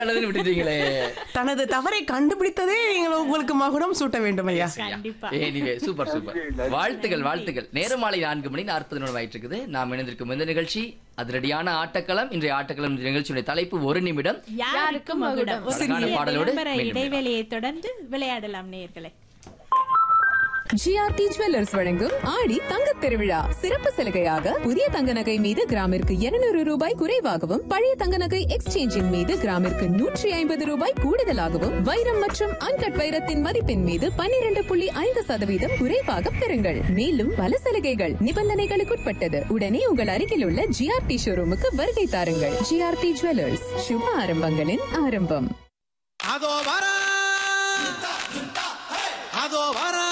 நல்லதுன்னு விட்டுட்டீங்களே தனது தவறை கண்டுபிடித்ததே நீங்கள் உங்களுக்கு மகுடம் சூட்ட வேண்டும் ஐயா கண்டிப்பா எனிவே சூப்பர் சூப்பர் வாழ்த்துக்கள் வாழ்த்துக்கள் நேரம் மாலை நான்கு மணி நாற்பது நிமிடம் ஆயிட்டு இருக்குது நாம் இணைந்திருக்கும் இந்த நிகழ்ச்சி அதிரடியான ஆட்டக்களம் இன்றைய ஆட்டக்களம் இந்த நிகழ்ச்சியுடைய தலைப்பு ஒரு நிமிடம் யாருக்கு மகுடம் ஒரு அழகான சிறிய பாடலோடு விளம்பர மீண்டும் இடைவேளையை தொடர்ந்து விளையாடலாம் நேயர்களே ஜிஆர்டி ஜுவல்லர்ஸ் வழங்கும் ஆடி தங்கத் திருவிழா சிறப்பு சலுகையாக புதிய தங்க நகை மீது கிராமிற்கு 200 ரூபாய் குறைவாகவும் பழைய தங்க நகை எக்ஸ்சேஞ்சின் மீது கிராமிற்கு நூற்றி ஐம்பது ரூபாய் கூடுதலாகவும் வைரம் மற்றும் அன்கட் வைரத்தின் மதிப்பின் மீது 12.5% புள்ளி ஐந்து சதவீதம் குறைவாக பெறுங்கள் மேலும் பல சலுகைகள் நிபந்தனைகளுக்குட்பட்டது உடனே உங்கள் அருகில் உள்ள ஜிஆர்டி ஷோரூமுக்கு வருகை தாருங்கள் ஜிஆர்டி ஜுவல்லர்ஸ் சுப ஆரம்பங்களின் ஆரம்பம் அதோ வர அதோ வர